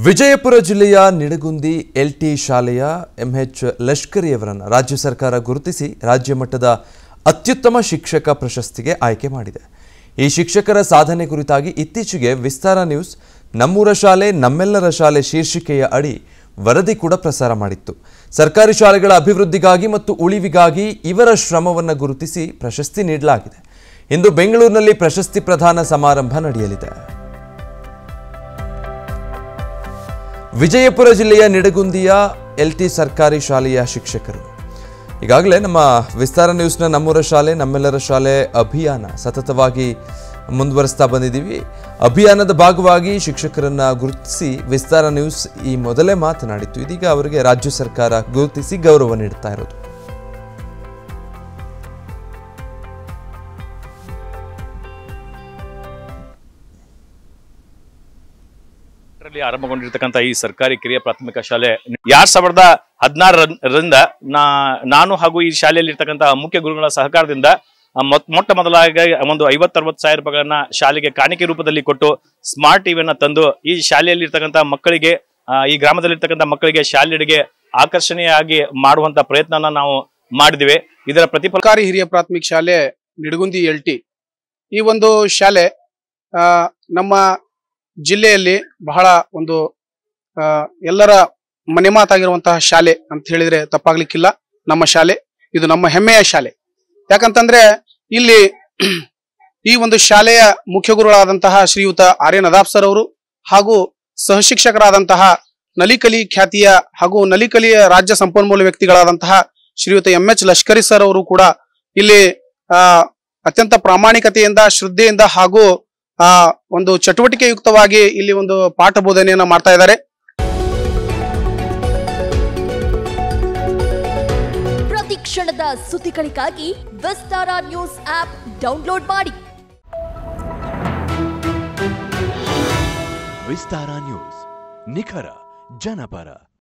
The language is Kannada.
ವಿಜಯಪುರ ಜಿಲ್ಲೆಯ ನಿಡಗುಂದಿ ಎಲ್ಟಿ ಶಾಲೆಯ ಎಂಎಚ್ ಲಷ್ಕರಿಯವರನ್ನು ರಾಜ್ಯ ಸರ್ಕಾರ ಗುರುತಿಸಿ ರಾಜ್ಯ ಮಟ್ಟದ ಅತ್ಯುತ್ತಮ ಶಿಕ್ಷಕ ಪ್ರಶಸ್ತಿಗೆ ಆಯ್ಕೆ ಮಾಡಿದೆ ಈ ಶಿಕ್ಷಕರ ಸಾಧನೆ ಕುರಿತಾಗಿ ಇತ್ತೀಚೆಗೆ ವಿಸ್ತಾರ ನ್ಯೂಸ್ ನಮ್ಮೂರ ಶಾಲೆ ನಮ್ಮೆಲ್ಲರ ಶಾಲೆ ಶೀರ್ಷಿಕೆಯ ಅಡಿ ವರದಿ ಕೂಡ ಪ್ರಸಾರ ಮಾಡಿತ್ತು ಸರ್ಕಾರಿ ಶಾಲೆಗಳ ಅಭಿವೃದ್ಧಿಗಾಗಿ ಮತ್ತು ಉಳಿವಿಗಾಗಿ ಇವರ ಶ್ರಮವನ್ನು ಗುರುತಿಸಿ ಪ್ರಶಸ್ತಿ ನೀಡಲಾಗಿದೆ ಇಂದು ಬೆಂಗಳೂರಿನಲ್ಲಿ ಪ್ರಶಸ್ತಿ ಪ್ರದಾನ ಸಮಾರಂಭ ನಡೆಯಲಿದೆ ವಿಜಯಪುರ ಜಿಲ್ಲೆಯ ನಿಡಗುಂದಿಯ ಎಲ್ಟಿ ಸರ್ಕಾರಿ ಶಾಲೆಯ ಶಿಕ್ಷಕರು ಈಗಾಗಲೇ ನಮ್ಮ ವಿಸ್ತಾರ ನ್ಯೂಸ್ನ ನಮ್ಮೂರ ಶಾಲೆ ನಮ್ಮೆಲ್ಲರ ಶಾಲೆ ಅಭಿಯಾನ ಸತತವಾಗಿ ಮುಂದುವರಿಸ್ತಾ ಬಂದಿದ್ದೀವಿ ಅಭಿಯಾನದ ಭಾಗವಾಗಿ ಶಿಕ್ಷಕರನ್ನ ಗುರುತಿಸಿ ವಿಸ್ತಾರ ನ್ಯೂಸ್ ಈ ಮೊದಲೇ ಮಾತನಾಡಿತ್ತು ಇದೀಗ ಅವರಿಗೆ ರಾಜ್ಯ ಸರ್ಕಾರ ಗುರುತಿಸಿ ಗೌರವ ನೀಡ್ತಾ ಇರೋದು ರಲ್ಲಿ ಆರಂಭಗೊಂಡಿರ್ತಕ್ಕಂಥ ಈ ಸರ್ಕಾರಿ ಕಿರಿಯ ಪ್ರಾಥಮಿಕ ಶಾಲೆ ಎರಡ್ ಸಾವಿರದ ಹದಿನಾರರಿಂದ ನಾ ನಾನು ಹಾಗೂ ಈ ಶಾಲೆಯಲ್ಲಿ ಇರ್ತಕ್ಕಂಥ ಮುಖ್ಯ ಗುರುಗಳ ಸಹಕಾರದಿಂದ ಆ, ಮೊತ್- ಮೊಟ್ಟ ಮೊದಲಾಗಿ ಒಂದು ಐವತ್ತರವತ್ತು ಸಾವಿರ ರೂಪಾಯಿಗಳನ್ನ ಶಾಲೆಗೆ ಕಾಣಿಕೆ ರೂಪದಲ್ಲಿ ಕೊಟ್ಟು ಸ್ಮಾರ್ಟ್ ಟಿವಿಯನ್ನ ತಂದು ಈ ಶಾಲೆಯಲ್ಲಿ ಇರ್ತಕ್ಕಂಥ ಮಕ್ಕಳಿಗೆ ಆ, ಈ ಗ್ರಾಮದಲ್ಲಿ ಇರ್ತಕ್ಕಂಥ ಮಕ್ಕಳಿಗೆ ಶಾಲೆಗೆ ಆಕರ್ಷಣೀಯವಾಗಿ ಮಾಡುವಂತ ಪ್ರಯತ್ನನ ನಾವು ಮಾಡಿದಿವಿ ಇದರ ಪ್ರತಿಫಲ ಸರ್ಕಾರಿ ಹಿರಿಯ ಪ್ರಾಥಮಿಕ ಶಾಲೆ ನಿಡಗುಂದಿ ಎಲ್ ಟಿ ಈ ಒಂದು ಶಾಲೆ ಆ, ನಮ್ಮ ಜಿಲ್ಲೆಯಲ್ಲಿ ಬಹಳ ಒಂದು ಆ, ಎಲ್ಲರ ಮನೆ ಮಾತಾಗಿರುವಂತಹ ಶಾಲೆ ಅಂತ ಹೇಳಿದ್ರೆ ತಪ್ಪಾಗ್ಲಿಕ್ಕಿಲ್ಲ ನಮ್ಮ ಶಾಲೆ ಇದು ನಮ್ಮ ಹೆಮ್ಮೆಯ ಶಾಲೆ ಯಾಕಂತಂದ್ರೆ ಇಲ್ಲಿ ಈ ಒಂದು ಶಾಲೆಯ ಮುಖ್ಯ ಗುರುಗಳಾದಂತಹ ಶ್ರೀಯುತ ಆರ್ಯ ನದಾಫ್ ಸರ್ ಅವರು ಹಾಗೂ ಸಹಶಿಕ್ಷಕರಾದಂತಹ ನಲಿಕಲಿ ಖ್ಯಾತಿಯ ಹಾಗೂ ನಲಿಕಲಿಯ ರಾಜ್ಯ ಸಂಪನ್ಮೂಲ ವ್ಯಕ್ತಿಗಳಾದಂತಹ ಶ್ರೀಯುತ ಎಂ ಎಚ್ ಲಷ್ಕರಿ ಸರ್ ಅವರು ಕೂಡ ಇಲ್ಲಿ ಆ ಅತ್ಯಂತ ಪ್ರಾಮಾಣಿಕತೆಯಿಂದ ಶ್ರದ್ಧೆಯಿಂದ ಹಾಗೂ ಆ ಒಂದು ಚಟುವಟಿಕೆಯುಕ್ತವಾಗಿ ಇಲ್ಲಿ ಒಂದು ಪಾಠ ಬೋಧನೆಯನ್ನ ಮಾಡ್ತಾ ಇದ್ದಾರೆ ಪ್ರತಿ ಕ್ಷಣದ ಸುದ್ದಿಗಳಿಗಾಗಿ ವಿಸ್ತಾರ ನ್ಯೂಸ್ ಆಪ್ ಡೌನ್ಲೋಡ್ ಮಾಡಿ ವಿಸ್ತಾರ ನ್ಯೂಸ್ ನಿಖರ ಜನಪರ